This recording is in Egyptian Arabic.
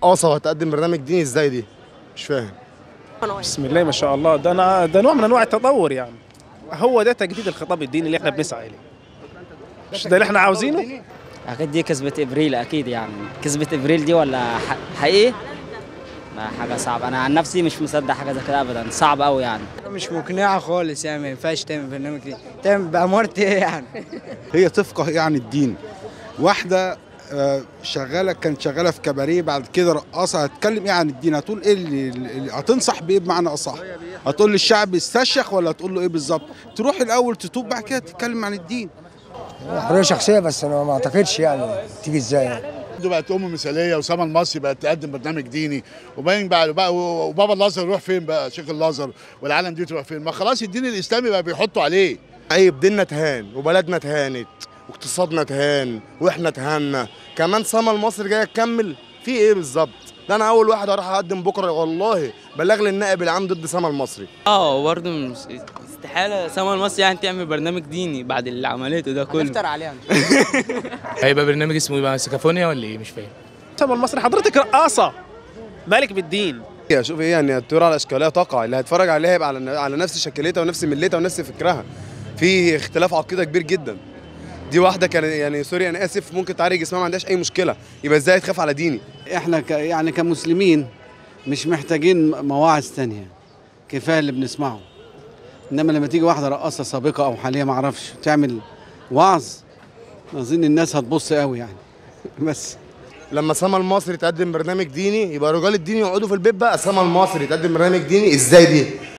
رقاصه وهتقدم برنامج ديني ازاي دي مش فاهم بسم الله ما شاء الله ده أنا ده نوع من انواع التطور يعني هو ده تجديد الخطاب الديني اللي احنا بنسعى اليه مش ده اللي احنا عاوزينه اكيد دي كسبت ابريل اكيد يعني كسبت ابريل دي ولا ح- حقيقي لا حاجه صعبه انا عن نفسي مش مصدق حاجه زي كده ابدا صعب قوي يعني مش مقنعة خالص يعني ما ينفعش تعمل برنامج دي تعمل بأمارة ايه يعني هي تفقه يعني الدين واحده آه، شغاله كانت شغاله في كباريه بعد كده رقاصه هتتكلم ايه عن الدين هتقول ايه اللي اللي- هتنصح بايه بمعنى اصح هتقول للشعب يستشيخ ولا هتقول له ايه بالظبط تروح الاول تتوب بعد كده تتكلم عن الدين حريه شخصيه بس انا ما اعتقدش يعني تيجي ازاي يعني دي بقت ام مثاليه وسما المصري بقت تقدم برنامج ديني وباين بقى, بقى وبابا الازهر يروح فين بقى شيخ الازهر والعالم دي تروح فين ما خلاص الدين الاسلامي بقى بيحطوا عليه عيب ديننا تهان وبلدنا تهانت واقتصادنا تهان واحنا تهنا كمان سما المصري جايه تكمل في ايه بالظبط ده انا اول واحد هروح اقدم بكره والله بلغ لي النائب العام ضد سما المصري اه برضه مش استحاله سما المصري يعني تعمل برنامج ديني بعد اللي عملته ده كله نفطر عليها هيبقى برنامج اسمه ايه بقى سكافونيا ولا ايه مش فاهم طب المصري حضرتك رقاصه مالك بالدين شوف ايه يعني الطيور على اشكالها تقع اللي هيتفرج عليها يبقى على على نفس شكلتها ونفس ملتها ونفس فكرها في اختلاف عقيده كبير جدا دي واحده كان يعني سوري انا اسف ممكن تعالج جسمها ما عندهاش اي مشكله يبقى ازاي تخاف على ديني احنا ك يعني كمسلمين مش محتاجين مواعظ تانية كفايه اللي بنسمعه انما لما تيجي واحده رقاصه سابقه او حاليه ما اعرفش تعمل وعظ اظن الناس هتبص قوي يعني بس لما سما المصري تقدم برنامج ديني يبقى رجال الدين يقعدوا في البيت بقى سما المصري تقدم برنامج ديني ازاي دي